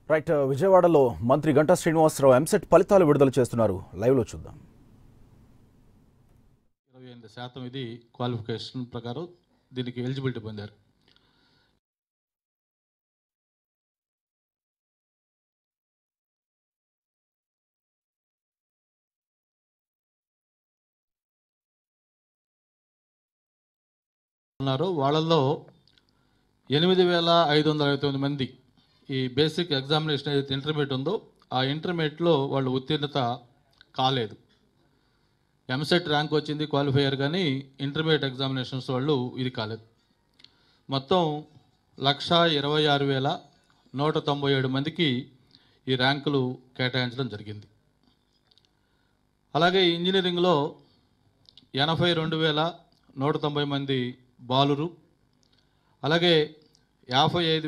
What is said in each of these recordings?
right విజయవాడలో మంత్రి గంటా శ్రీనివాసరావు ఎంసెట్ ఫలితాలు విడుదల చేస్తున్నారు లైవ్లో చూద్దాం ఇరవై ఎనిమిది శాతం ఇది క్వాలిఫికేషన్ ప్రకారం దీనికి ఎలిజిబిలిటీ పొందారు ఉన్నారు వాళ్ళల్లో ఎనిమిది వేల ఐదు వందల అరవై తొమ్మిది మంది ఈ బేసిక్ ఎగ్జామినేషన్ ఏదైతే ఇంటర్మీడియట్ ఉందో ఆ ఇంటర్మీడియట్లో వాళ్ళు ఉత్తీర్ణత కాలేదు ఎంసెట్ ర్యాంక్ వచ్చింది క్వాలిఫైయర్ కానీ ఇంటర్మీడియట్ ఎగ్జామినేషన్స్ వాళ్ళు ఇది కాలేదు మొత్తం లక్ష ఇరవై ఆరు వేల నూట తొంభై ఏడు మందికి ఈ ర్యాంకులు కేటాయించడం జరిగింది అలాగే ఇంజనీరింగ్లో ఎనభై రెండు వేల నూట తొంభై మంది బాలురు అలాగే యాభై ఐదు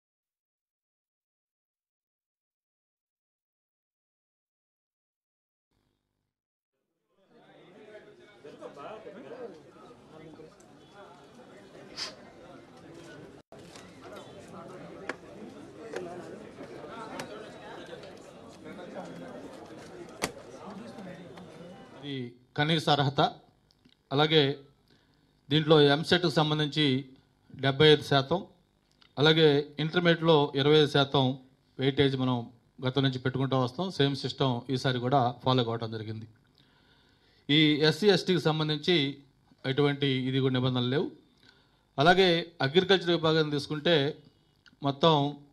ఇది కనీస అర్హత అలాగే దీంట్లో ఎంసెట్కి సంబంధించి డెబ్బై ఐదు శాతం అలాగే ఇంటర్మీడియట్లో ఇరవై ఐదు శాతం వెయిటేజ్ మనం గతం నుంచి పెట్టుకుంటూ వస్తాం సేమ్ సిస్టమ్ ఈసారి కూడా ఫాలో కావడం జరిగింది ఈ ఎస్సీ ఎస్టీకి సంబంధించి ఎటువంటి ఇది కూడా నిబంధనలు లేవు అలాగే అగ్రికల్చర్ విభాగం తీసుకుంటే మొత్తం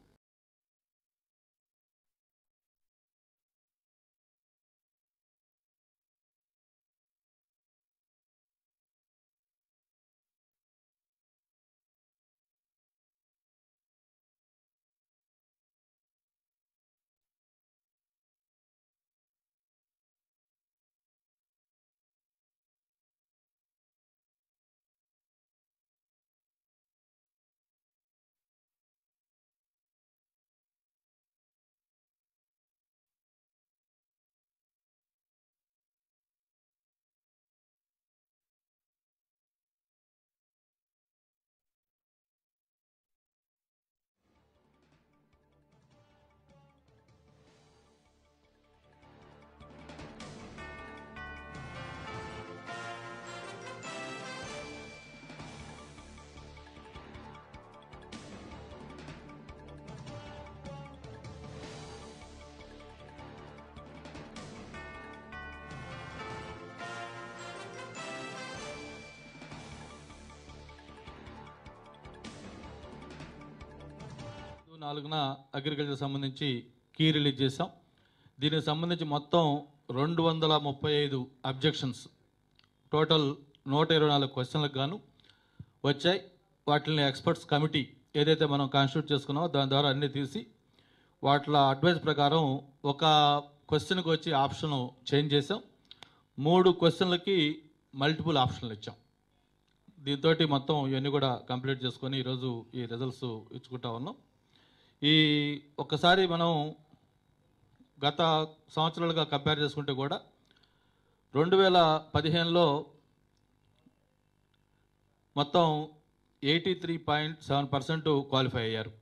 నాలుగున అగ్రికల్చర్ సంబంధించి కీ రిలీజ్ చేసాం దీనికి సంబంధించి మొత్తం రెండు వందల ముప్పై ఐదు అబ్జెక్షన్స్ టోటల్ నూట ఇరవై నాలుగు క్వశ్చన్లకు గాను వచ్చాయి వాటిని ఎక్స్పర్ట్స్ కమిటీ ఏదైతే మనం కాన్స్టిట్యూట్ చేసుకున్నామో దాని ద్వారా అన్నీ తీసి వాటిల అడ్వైస్ ప్రకారం ఒక క్వశ్చన్కి వచ్చి ఆప్షన్ చేంజ్ చేసాం మూడు క్వశ్చన్లకి మల్టిపుల్ ఆప్షన్లు ఇచ్చాం దీంతో మొత్తం ఇవన్నీ కూడా కంప్లీట్ చేసుకొని ఈరోజు ఈ రిజల్ట్స్ ఇచ్చుకుంటా ఉన్నాం ఈ ఒక్కసారి మనం గత సంవత్సరాలుగా కంపేర్ చేసుకుంటే కూడా రెండు వేల పదిహేనులో మొత్తం eighty three point seven percent qualify అయ్యారు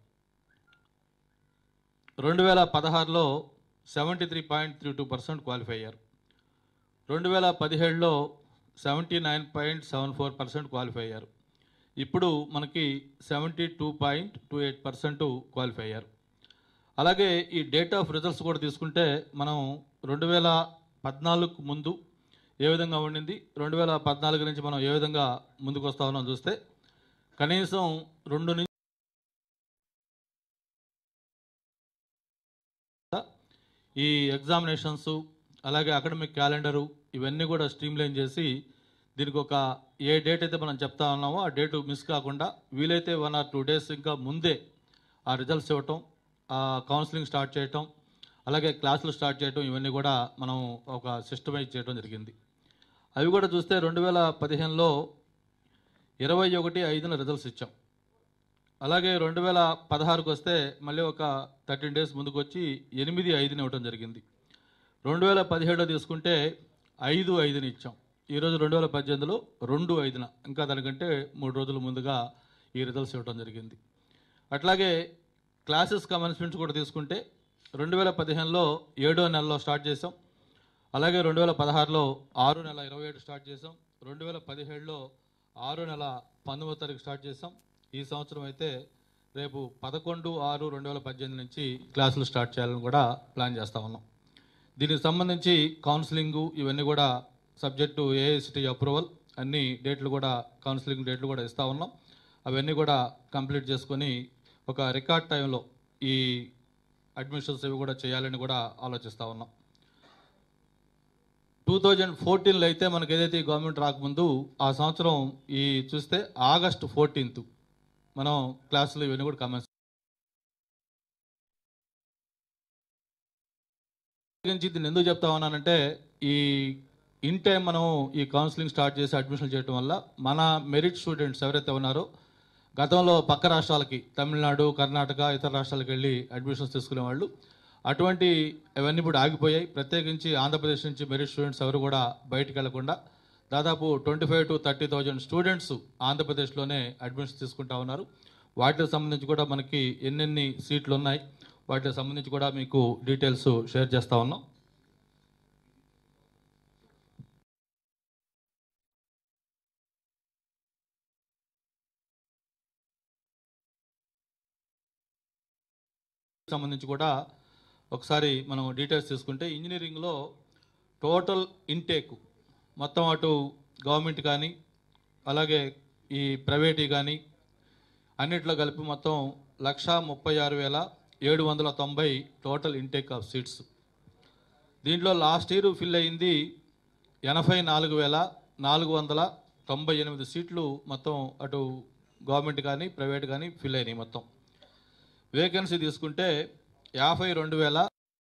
రెండు వేల పదహారులో seventy three point three two percent qualify అయ్యారు రెండు వేల పదిహేడులో seventy nine point seven four percent qualify అయ్యారు ఇప్పుడు మనకి seventy two point two eight percent qualify అయ్యారు అలాగే ఈ డేట్ ఆఫ్ రిజల్ట్స్ కూడా తీసుకుంటే మనం రెండు వేల పద్నాలుగు ముందు ఏ విధంగా ఉండింది రెండు వేల పద్నాలుగు నుంచి మనం ఏ విధంగా ముందుకు వస్తా ఉన్నాం చూస్తే కనీసం రెండు నుంచి ఈ ఎగ్జామినేషన్స్ అలాగే అకాడమిక్ క్యాలెండరు ఇవన్నీ కూడా స్ట్రీమ్లైన్ చేసి దీనికి ఒక ఏ డేట్ అయితే మనం చెప్తా ఉన్నామో ఆ డేట్ మిస్ కాకుండా వీలైతే వన్ ఆర్ టూ డేస్ ఇంకా ముందే ఆ రిజల్ట్స్ ఇవ్వటం ఆ కౌన్సిలింగ్ స్టార్ట్ చేయటం అలాగే క్లాసులు స్టార్ట్ చేయటం ఇవన్నీ కూడా మనం ఒక సిస్టమైజ్ చేయడం జరిగింది అవి కూడా చూస్తే రెండు వేల పదిహేనులో ఇరవై ఒకటి ఐదున రిజల్ట్స్ ఇచ్చాం అలాగే రెండు వేల పదహారుకు వస్తే మళ్ళీ ఒక థర్టీన్ డేస్ ముందుకు వచ్చి ఎనిమిది ఐదుని ఇవ్వడం జరిగింది రెండు వేల పదిహేడులో తీసుకుంటే ఐదు ఐదుని ఇచ్చాం ఈరోజు రెండు వేల పద్దెనిమిదిలో రెండు ఐదున ఇంకా దానికంటే మూడు రోజుల ముందుగా ఈ రిజల్ట్స్ ఇవ్వడం జరిగింది అట్లాగే క్లాసెస్ కమెన్స్మెంట్స్ కూడా తీసుకుంటే రెండు వేల పదిహేనులో ఏడో నెలలో స్టార్ట్ చేసాం అలాగే రెండు వేల పదహారులో ఆరు నెల ఇరవై ఏడు స్టార్ట్ చేసాం రెండు వేల పదిహేడులో ఆరు నెల పంతొమ్మిదో తారీఖు స్టార్ట్ చేసాం ఈ సంవత్సరం అయితే రేపు పదకొండు ఆరు రెండు వేల పద్దెనిమిది నుంచి క్లాసులు స్టార్ట్ చేయాలని కూడా ప్లాన్ చేస్తా ఉన్నాం దీనికి సంబంధించి కౌన్సిలింగ్ ఇవన్నీ కూడా సబ్జెక్ట్ టు ఏఐసిటీ అప్రూవల్ అన్ని డేట్లు కూడా కౌన్సిలింగ్ డేట్లు కూడా ఇస్తా ఉన్నాం అవన్నీ కూడా కంప్లీట్ చేసుకొని ఒక రికార్డ్ టైంలో ఈ అడ్మిషన్స్ ఇవి కూడా చేయాలని కూడా ఆలోచిస్తూ ఉన్నాం టూ థౌజండ్ ఫోర్టీన్లో అయితే మనకి ఏదైతే ఈ గవర్నమెంట్ రాకముందు ఆ సంవత్సరం ఈ చూస్తే ఆగస్ట్ ఫోర్టీన్త్ మనం క్లాసులు ఇవన్నీ కూడా కమెన్స్ గురించి దీన్ని ఎందుకు చెప్తా ఉన్నానంటే ఈ ఇన్ టైం మనం ఈ కౌన్సిలింగ్ స్టార్ట్ చేసి అడ్మిషన్ చేయడం వల్ల మన మెరిట్ స్టూడెంట్స్ ఎవరైతే ఉన్నారో గతంలో పక్క రాష్ట్రాలకి తమిళనాడు కర్ణాటక ఇతర రాష్ట్రాలకు వెళ్ళి అడ్మిషన్స్ తీసుకునే వాళ్ళు అటువంటి అవన్నీ ఇప్పుడు ఆగిపోయాయి ప్రత్యేకించి ఆంధ్రప్రదేశ్ నుంచి మెరిట్ స్టూడెంట్స్ ఎవరు కూడా బయటికి వెళ్లకుండా దాదాపు twenty five to thirty thousand students ఆంధ్రప్రదేశ్లోనే అడ్మిషన్స్ తీసుకుంటా ఉన్నారు వాటికి సంబంధించి కూడా మనకి ఎన్నెన్ని సీట్లు ఉన్నాయి వాటికి సంబంధించి కూడా మీకు డీటెయిల్స్ షేర్ చేస్తా ఉన్నాం సంబంధించి కూడా ఒకసారి మనం డీటెయిల్స్ తీసుకుంటే ఇంజనీరింగ్లో టోటల్ ఇంటేక్ మొత్తం అటు గవర్నమెంట్ కానీ అలాగే ఈ ప్రైవేట్ కానీ అన్నిట్లో కలిపి మొత్తం లక్ష ముప్పై ఆరు వేల ఏడు వందల తొంభై టోటల్ ఇంటేక్ ఆఫ్ సీట్స్ దీంట్లో లాస్ట్ ఇయర్ ఫిల్ అయింది ఎనభై నాలుగు వేల నాలుగు వందల తొంభై ఎనిమిది సీట్లు మొత్తం అటు గవర్నమెంట్ కానీ ప్రైవేట్ కానీ ఫిల్ అయినాయి మొత్తం వేకెన్సీ తీసుకుంటే యాభై రెండు వేల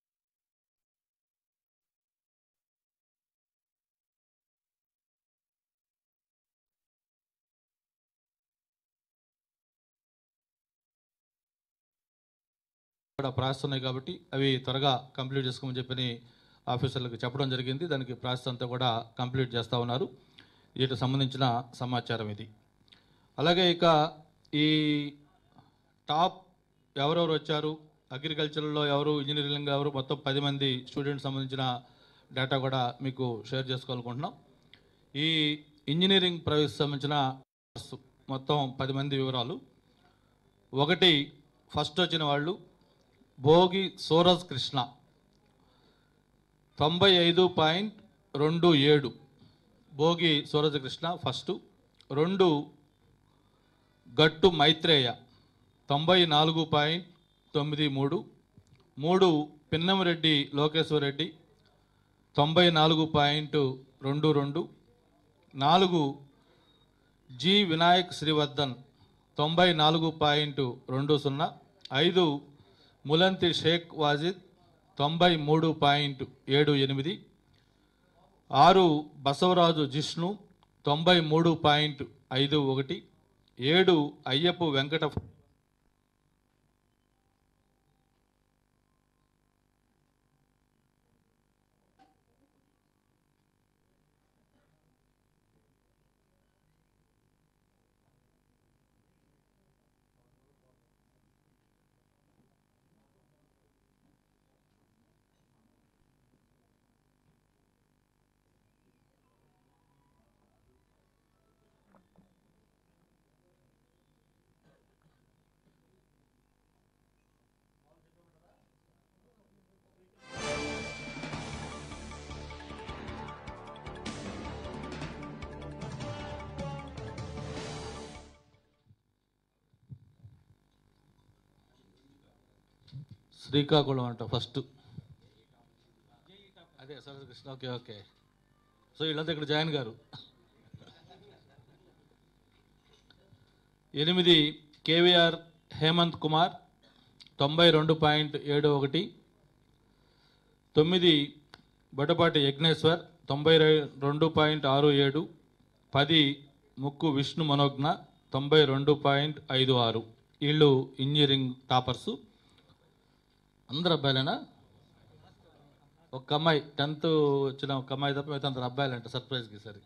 కూడా ప్రాసెస్ ఉన్నాయి కాబట్టి అవి త్వరగా కంప్లీట్ చేసుకోమని చెప్పని ఆఫీసర్లకు చెప్పడం జరిగింది దానికి ప్రాసెస్ అంతా కూడా కంప్లీట్ చేస్తూ ఉన్నారు వీటికి సంబంధించిన సమాచారం ఇది అలాగే ఇక ఈ టాప్ ఎవరెవరు వచ్చారు అగ్రికల్చర్లో ఎవరు ఇంజనీరింగ్ ఎవరు మొత్తం పది మంది స్టూడెంట్స్ సంబంధించిన డేటా కూడా మీకు షేర్ చేసుకోవాలనుకుంటున్నాం ఈ ఇంజనీరింగ్ ప్రవేశ సంబంధించిన మొత్తం పది మంది వివరాలు ఒకటి ఫస్ట్ వచ్చిన వాళ్ళు భోగి సూరజ్ కృష్ణ తొంభై ఐదు పాయింట్ రెండు ఏడు భోగి సూరజ్ కృష్ణ ఫస్ట్ రెండు గట్టు మైత్రేయ తొంభై నాలుగు పాయింట్ తొమ్మిది మూడు మూడు పిన్నమరెడ్డి లోకేశ్వర్ రెడ్డి తొంభై నాలుగు పాయింట్ రెండు రెండు నాలుగు జి వినాయక్ శ్రీవర్ధన్ తొంభై నాలుగు పాయింట్ రెండు సున్నా ఐదు ములంతి షేక్ వాజిద్ తొంభై మూడు పాయింట్ ఏడు ఎనిమిది ఆరు బసవరాజు జిష్ణు తొంభై మూడు పాయింట్ ఐదు ఒకటి ఏడు అయ్యప్ప వెంకట శ్రీకాకుళం అంట ఫస్ట్ అదే Saraswati Krishna okay okay so వీళ్ళంతా ఇక్కడ జాయిన్ గారు ఎనిమిది కేవీఆర్ హేమంత్ కుమార్ తొంభై రెండు పాయింట్ ఏడు ఒకటి తొమ్మిది బొడపాటి యజ్ఞేశ్వర్ తొంభై రె- రెండు పాయింట్ ఆరు ఏడు పది ముక్కు విష్ణు మనోజ్ఞ తొంభై రెండు పాయింట్ ఐదు ఆరు వీళ్ళు ఇంజనీరింగ్ టాపర్సు అందరు అబ్బాయిలేనా ఒక అమ్మాయి టెన్త్ వచ్చిన ఒక అమ్మాయి తప్ప మిగతా అందరు అబ్బాయిలంట సర్ప్రైజ్కి సరే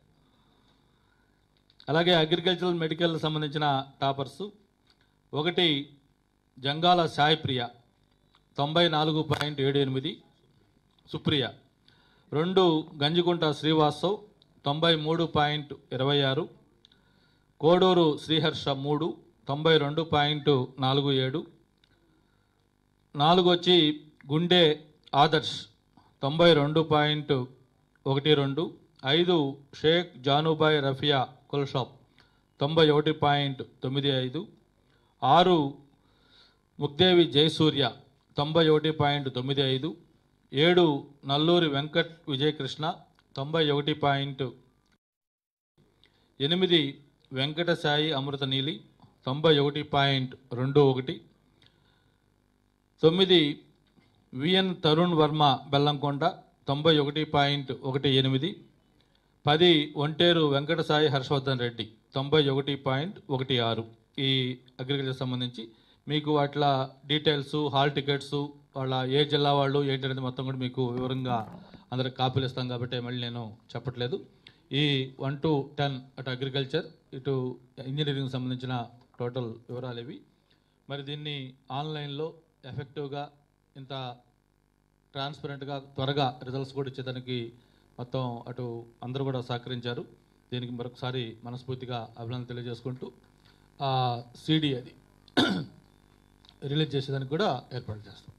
అలాగే అగ్రికల్చరల్ మెడికల్ సంబంధించిన టాపర్స్ ఒకటి జంగాల సాయి ప్రియ తొంభై నాలుగు పాయింట్ ఏడు ఎనిమిది సుప్రియ రెండు గంజికుంట శ్రీవాస్తవ్ తొంభై మూడు పాయింట్ ఇరవై ఆరు కోడూరు శ్రీహర్ష మూడు తొంభై రెండు పాయింట్ నాలుగు ఏడు నాలుగు వచ్చి గుండె ఆదర్శ్ తొంభై రెండు పాయింట్ ఒకటి రెండు ఐదు షేక్ జానుబాయ్ రఫియా కుల్షాప్ తొంభై ఒకటి పాయింట్ తొమ్మిది ఐదు ఆరు ముక్దేవి జయసూర్య తొంభై ఒకటి పాయింట్ తొమ్మిది ఐదు ఏడు నల్లూరి వెంకట్ విజయకృష్ణ తొంభై ఒకటి పాయింట్ ఎనిమిది వెంకట సాయి అమృత నీలి తొంభై ఒకటి పాయింట్ రెండు ఒకటి తొమ్మిది విఎన్ తరుణ్ వర్మ బెల్లంకొండ తొంభై ఒకటి పాయింట్ ఒకటి ఎనిమిది పది ఒంటేరు వెంకట సాయి హర్షవర్ధన్ రెడ్డి తొంభై ఒకటి పాయింట్ ఒకటి ఆరు ఈ అగ్రికల్చర్ సంబంధించి మీకు వాటిల డీటెయిల్స్ హాల్ టికెట్స్ వాళ్ళ ఏ జిల్లా వాళ్ళు ఏంటి అనేది మొత్తం కూడా మీకు వివరంగా అందరికి కాపీలు ఇస్తాం కాబట్టి మళ్ళీ నేను చెప్పట్లేదు ఈ వన్ టు టెన్ అటు అగ్రికల్చర్ ఇటు ఇంజనీరింగ్ సంబంధించిన టోటల్ వివరాలు ఇవి మరి దీన్ని ఆన్లైన్లో ఎఫెక్టివ్గా ఇంత ట్రాన్స్పరెంట్గా త్వరగా రిజల్ట్స్ కూడా ఇచ్చేదానికి మొత్తం అటు అందరూ కూడా సహకరించారు దీనికి మరొకసారి మనస్ఫూర్తిగా అభినందన తెలియజేసుకుంటూ ఆ సీడీ అది రిలీజ్ చేసేదానికి కూడా ఏర్పాటు చేస్తాం